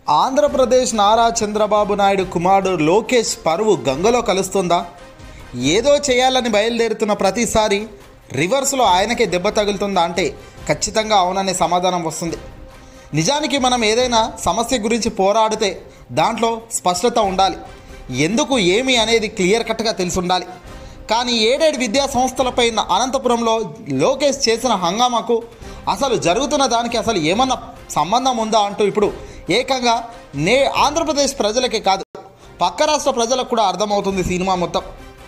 ఆంధ్రప్రదేశ్ నారా చంద్రబాబు నాయుడు కుమారుడు లోకేష్ పరువు గంగలో కలుస్తుందా ఏదో చేయాలని బయలుదేరుతున్న ప్రతిసారి రివర్స్లో ఆయనకే దెబ్బ తగులుతుందా అంటే ఖచ్చితంగా అవుననే సమాధానం వస్తుంది నిజానికి మనం ఏదైనా సమస్య గురించి పోరాడితే దాంట్లో స్పష్టత ఉండాలి ఎందుకు ఏమి అనేది క్లియర్ కట్గా తెలిసి ఉండాలి కానీ ఏడేడు విద్యా సంస్థలపై అనంతపురంలో లోకేష్ చేసిన హంగామాకు అసలు జరుగుతున్న దానికి అసలు ఏమన్నా సంబంధం ఉందా అంటూ ఇప్పుడు ఏకంగా నే ఆంధ్రప్రదేశ్ ప్రజలకే కాదు పక్క రాష్ట్ర ప్రజలకు కూడా అర్థమవుతుంది సినిమా మొత్తం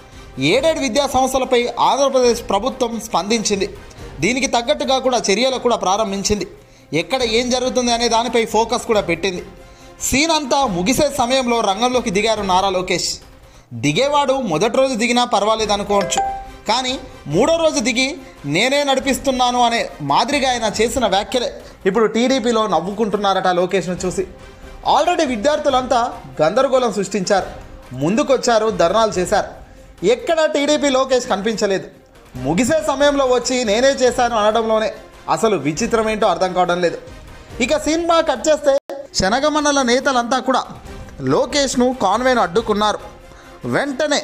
ఏడేడు విద్యా సంస్థలపై ఆంధ్రప్రదేశ్ ప్రభుత్వం స్పందించింది దీనికి తగ్గట్టుగా కూడా చర్యలు కూడా ప్రారంభించింది ఎక్కడ ఏం జరుగుతుంది అనే దానిపై ఫోకస్ కూడా పెట్టింది సీన్ అంతా ముగిసే సమయంలో రంగంలోకి దిగారు నారా లోకేష్ దిగేవాడు మొదటి రోజు దిగినా పర్వాలేదు అనుకోవచ్చు కానీ మూడో రోజు దిగి నేనే నడిపిస్తున్నాను అనే మాదిరిగా ఆయన చేసిన వ్యాఖ్యలే ఇప్పుడు టీడీపీలో నవ్వుకుంటున్నారట లోకేష్ను చూసి ఆల్రెడీ విద్యార్థులంతా గందరగోళం సృష్టించారు ముందుకొచ్చారు ధర్నాలు చేశారు ఎక్కడ టీడీపీ లోకేష్ కనిపించలేదు ముగిసే సమయంలో వచ్చి నేనే చేశాను అనడంలోనే అసలు విచిత్రం ఏంటో అర్థం కావడం లేదు ఇక సినిమా కట్ చేస్తే శనగమన్నల నేతలంతా కూడా లోకేష్ను కాన్వేను అడ్డుకున్నారు వెంటనే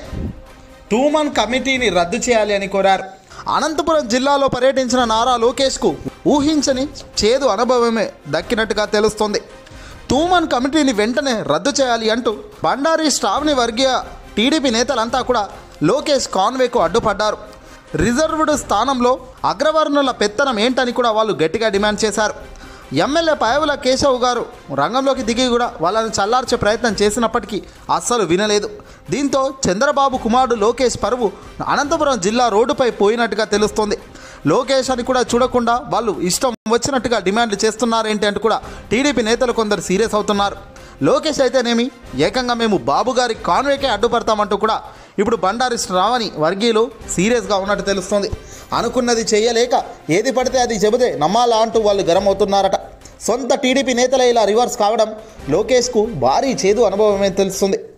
టూ మన్ కమిటీని రద్దు చేయాలి అని కోరారు అనంతపురం జిల్లాలో పర్యటించిన నారా లోకేష్కు ఊహించని చేదు అనుభవమే దక్కినట్టుగా తెలుస్తోంది టూమన్ కమిటీని వెంటనే రద్దు చేయాలి అంటూ బండారి శ్రావణి వర్గీయ టీడీపీ నేతలంతా కూడా లోకేష్ కాన్వేకు అడ్డుపడ్డారు రిజర్వ్డ్ స్థానంలో అగ్రవర్ణుల పెత్తనం ఏంటని కూడా వాళ్ళు గట్టిగా డిమాండ్ చేశారు ఎమ్మెల్యే పాయవుల కేశవ్ గారు రంగంలోకి దిగి కూడా వాళ్ళని చల్లార్చే ప్రయత్నం చేసినప్పటికీ అస్సలు వినలేదు దీంతో చంద్రబాబు కుమారుడు లోకేష్ పరువు అనంతపురం జిల్లా రోడ్డుపై పోయినట్టుగా తెలుస్తోంది లోకేష్ అని కూడా చూడకుండా వాళ్ళు ఇష్టం వచ్చినట్టుగా డిమాండ్లు చేస్తున్నారేంటి అంటూ కూడా టీడీపీ నేతలు కొందరు సీరియస్ అవుతున్నారు లోకేష్ అయితేనేమి ఏకంగా మేము బాబు గారి కాన్వేకే అడ్డుపడతామంటూ కూడా ఇప్పుడు బండారి శ్రావణి వర్గీయులు సీరియస్గా ఉన్నట్టు తెలుస్తుంది అనుకున్నది చేయలేక ఏది పడితే అది చెబితే నమ్మాలా అంటూ వాళ్ళు గరం అవుతున్నారట సొంత టీడీపీ నేతలే ఇలా రివర్స్ కావడం లోకేష్కు భారీ చేదు అనుభవమే తెలుస్తుంది